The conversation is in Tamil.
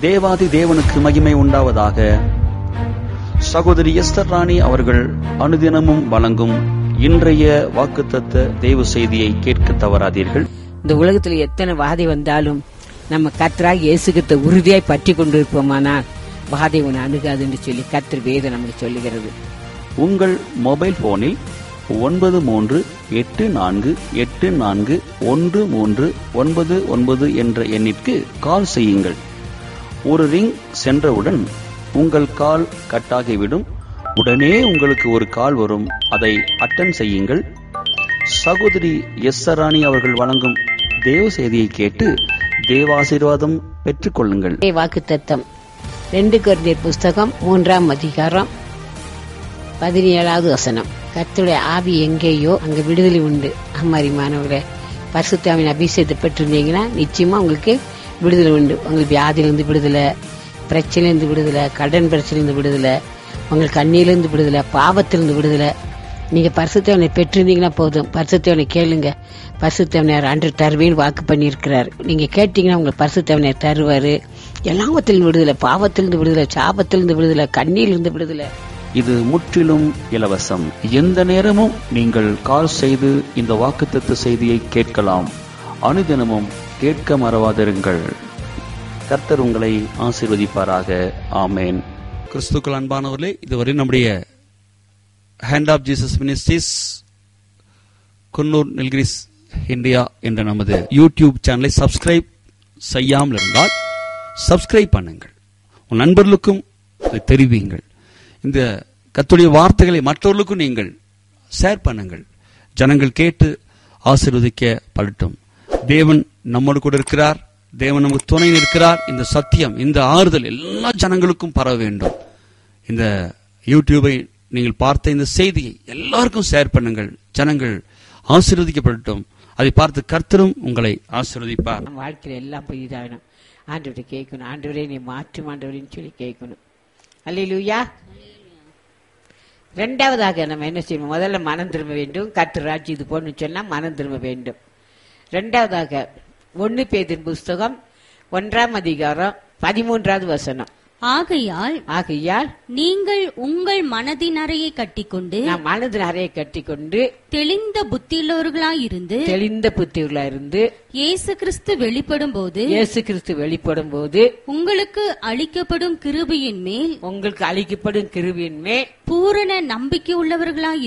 தேவாதி தேவனுக்கு மகிமை உண்டாவதாக சகோதரி எஸ்தர் ராணி அவர்கள் அனுதினமும் வழங்கும் இன்றைய வாக்குத்தத்த தேவ செய்தியை கேட்க தவறாதீர்கள் இந்த உலகத்துல எத்தனை வாதை வந்தாலும் நம்ம கர்த்தராக இயேசுகிட்ட உறுதியாய் பற்றி கொண்டிருப்போமானால் வாதை உன்னை அணுகாதுன்னு சொல்லி கர்த்தர் வேதம் நமக்கு சொல்லுகிறது உங்கள் மொபைல் போனில் ஒன்பது மூன்று எட்டு நான்கு எட்டு நான்கு ஒன்று மூன்று ஒன்பது ஒன்பது என்ற எண்ணிற்கு கால் செய்யுங்கள் ஒரு ரிங் சென்றவுடன் உங்கள் கால் கட்டாகிவிடும் உடனே உங்களுக்கு ஒரு கால் வரும் அதை அட்டன் செய்யுங்கள் சகோதரி எஸ் ராணி அவர்கள் வழங்கும் தேவ செய்தியை கேட்டு தேவாசீர்வாதம் பெற்றுக்கொள்ளுங்கள் வாக்கு தத்தம் ரெண்டு கொரிந்தியர் புஸ்தகம் மூன்றாம் அதிகாரம் பதினேழாவது வசனம் கர்த்தருடைய ஆவி எங்கேயோ அங்க விடுதலை உண்டு அம்மாரிமானவர்களே பரிசுத்தாவின் அபிஷேகத்தை பெற்றிருந்தீங்கன்னா நிச்சயமா உங்களுக்கு விடுதலை உண்டு உங்களுக்கு வியாதியிலிருந்து விடுதலை பிரச்சனையிலிருந்து விடுதலை கடன் பிரச்சனையிலிருந்து விடுதலை உங்களுக்கு கண்ணியிலிருந்து விடுதலை பாவத்திலிருந்து விடுதலை நீங்க பரிசுத்தவனை பெற்றிருந்தீங்கன்னா போதும் பரிசுத்தவனை கேளுங்க பரிசுத்தவனையார் அன்று தருவேன்னு வாக்கு பண்ணியிருக்கிறார் நீங்க கேட்டீங்கன்னா உங்களுக்கு பரிசுத்தவனையார் தருவாரு எல்லாவத்திலிருந்து விடுதலை பாவத்திலிருந்து விடுதலை சாபத்திலிருந்து விடுதலை கண்ணியிலிருந்து விடுதலை இது முற்றிலும் இலவசம் எந்த நேரமும் நீங்கள் கால் செய்து இந்த வாக்குத்தத்த செய்தியை கேட்கலாம் அனுதினமும் கேட்க மறவாதிருங்கள் கர்த்தர் உங்களை ஆசீர்வதிப்பாராக ஆமேன் கிறிஸ்துக்கள் அன்பானவர்களே இதுவரை நம்முடைய hand of Jesus ministries Coonoor Nilgiris India என்ற நமது யூடியூப் சேனலை சப்ஸ்கிரைப் செய்யாமல் இருந்தால் சப்ஸ்கிரைப் பண்ணுங்கள் உன் நண்பர்களுக்கும் இதை தெரிவியுங்கள் இந்த கத்துடைய வார்த்தைகளை மற்றவர்களுக்கும் நீங்கள் ஷேர் பண்ணுங்கள் ஜனங்கள் கேட்டு ஆசீர்வதிக்க படட்டும் தேவன் நம்மோடு கூட இருக்கிறார் தேவன் நமக்கு துணை இருக்கிறார் இந்த சத்தியம் இந்த ஆறுதல் எல்லா ஜனங்களுக்கும் பரவ வேண்டும் இந்த யூடியூபை நீங்கள் பார்த்த இந்த செய்தியை எல்லாருக்கும் ஷேர் பண்ணுங்கள் ஜனங்கள் ஆசீர்வதிக்கப்படட்டும் அதை பார்த்து கர்த்தரும் உங்களை ஆசீர்வதிப்பார் நம்ம வாழ்க்கையில எல்லாம் போய் இதாகணும் ஆண்டவரை கேட்கணும் ஆண்டவரே நீ மாற்றும் ஆண்டவரேன்னு சொல்லி கேட்கணும் அல்லையிலூயா ரெண்டாவதாக நம்ம என்ன செய்யணும் முதல்ல மனம் திரும்ப வேண்டும் கர்த்தர் ராஜ்யம் இது போன்னு சொன்னா மனம் திரும்ப வேண்டும் ரெண்டாவதாக ஒன்னு பேதின் புஸ்தகம் ஒன்றாம் அதிகாரம் பதிமூன்றாவது வசனம் ஆகையால் ஆகையால் நீங்கள் உங்கள் மனதின் அறையை கட்டிக்கொண்டு நான் மனதில் அறையை கட்டிக்கொண்டு தெளிந்த புத்தியுள்ளவர்களாயிருந்து தெளிந்த புத்தியுள்ளா இருந்து இயேசு கிறிஸ்து வெளிப்படும் போது இயேசு கிறிஸ்து வெளிப்படும் போது உங்களுக்கு அளிக்கப்படும் கிருபையின் மேல் உங்களுக்கு அளிக்கப்படும் கிருவின் மேல் பூரண நம்பிக்கை உள்ளவர்களாய்